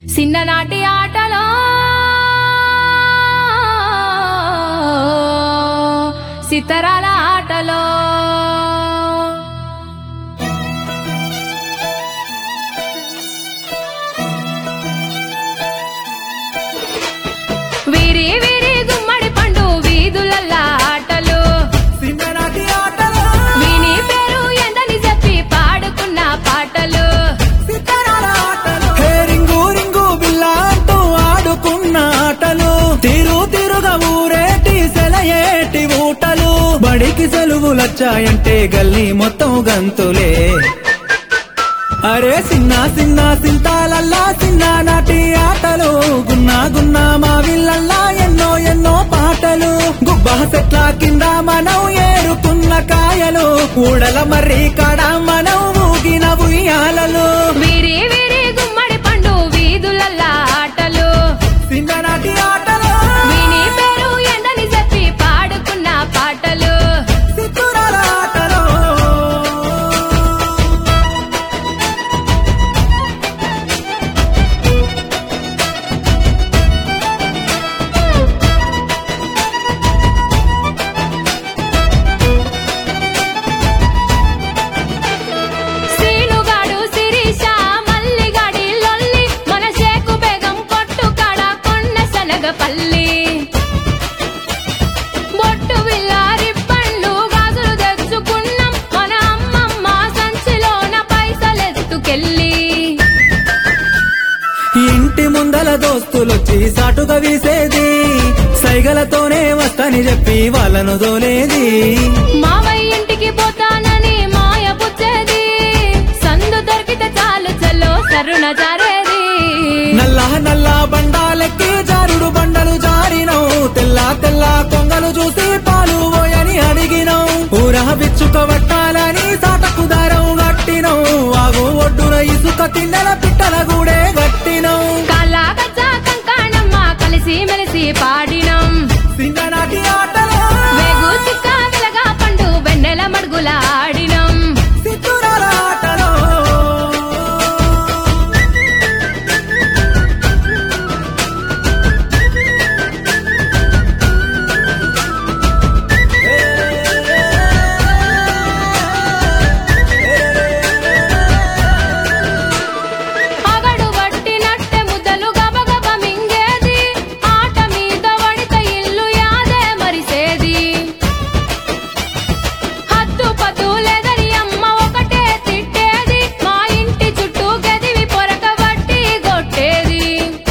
చిన్ననాటి ఆటలో సితరాల ఆటలో వీరి వీరి గుమ్మడి పండు వీధులల్లా ఆటలు చిన్ననాటి ఆటలు విని పేరు ఎందని చెప్పి పాడుకున్న పాటలు సితారాల ఆటలు హే రింగు రింగు బిల్ల అంటూ ఆడుకున్న ఆటలు తిరు తిరుగా ఊరేటి సెలయేటి ఊటలు బడికి సెలవులొచ్చాయంటే గల్లీ మొత్తం గంతులే అరే సిన్న సిన్న సింతాలల్లా చిన్న నాటి ఆటలు గున్నా గున్నా మా విల్లల్లా ఎన్నో ఎన్నో పాటలు గుబ్బ చెట్ల కింద మనం ఏరుకున్న కాయలు ఊడల మర్రి కాడ మనం ఊగిన ఉయ్యాలలు వీరి వీరి గుమ్మడి పండు వీధులల్లా ఆటలు చిన్ననాటి ఆటలు విని పేరు ఎందని చెప్పి పాడుకున్న పాటలు సిత్తురాల ఆటలు సీనుగాడు శిరీష మల్లిగాడి లొల్లి మన షేకు బేగం కొట్టు కాడ కొన్న శనగపల్లి బొట్టు విల్లారి పండ్లు గాజులు తెచ్చుకున్నాం మన అమ్మమ్మ సంచిలోన పైసలెత్తుకెళ్ళి ఇంటి ముందల దోస్తులొచ్చి సాటుగా వీసేది సైగలతోనే వస్తని చెప్పి వాళ్ళను దోలేది మావయ్య ఇంటికి పోతానని మాయ పుచ్చేది సందు దొరికితే చాలు చల్లో సరుణ జారేది నల్ల నల్ల బండాలెక్కి జారుడు బండలు జారినవు తెల్ల తెల్ల కొంగలు చూసి పాలు పోయని అడిగినవు ఊరహ విచ్చుక పట్టాలని సాటకు దారం గట్టినవు ఆగు ఒడ్డున ఇసుక తిన్నెల పిట్టల గూడే గట్టినవు కాలా గజ్జా కంకాణమ్మ కలిసి మెలిసి పాడినం చిన్ననాటి ఆటలు వేగు చిక్క వెలగా పండు వెన్నెల మడుగుల ఆడినం సిద్ధురాల ఆటలు అగడు వట్టినట్టె ముద్దలు గబగబ మింగేది ఆట మీద వడిత ఇల్లు యాదే మరిసేది హద్దు పద్దు లేదని అమ్మ ఒకటే తిట్టేది మా ఇంటి చుట్టూ గదివి పొరక వట్టి కొట్టేది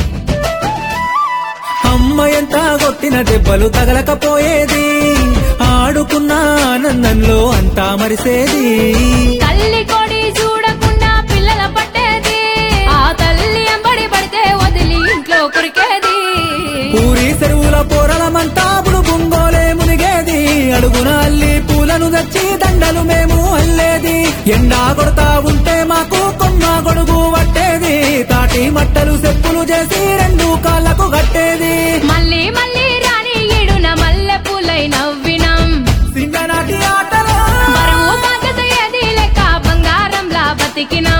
అమ్మ ఎంత కొట్టిన దెబ్బలు తగలకపోయేది ఆడుకున్న ఆనందంలో అంతా మరిసేది తల్లి కొడి చూడకుండా పిల్లల పట్టేది ఆ తల్లి ఎంబడి పడితే వదిలి ఇంట్లో కురికేది ఊరి చెరువుల పోరలమంతా బుంగోలే మునిగేది అడుగున అల్లి పూలను తెచ్చి దండలు మేము అల్లేది ఎండా కొడతా ఉంటే మాకు కొమ్మ గొడుగు పట్టేది తాటి మట్టలు చెప్పులు చేసి రెండు కాళ్ళకు కట్టేది మళ్ళీ మళ్ళీ రాని ఈడున మల్లె పూలై నవ్వినం చిన్ననాటి ఆటలు బరువు బాధ్యత ఏది లెక్క బంగారంలా బతికిన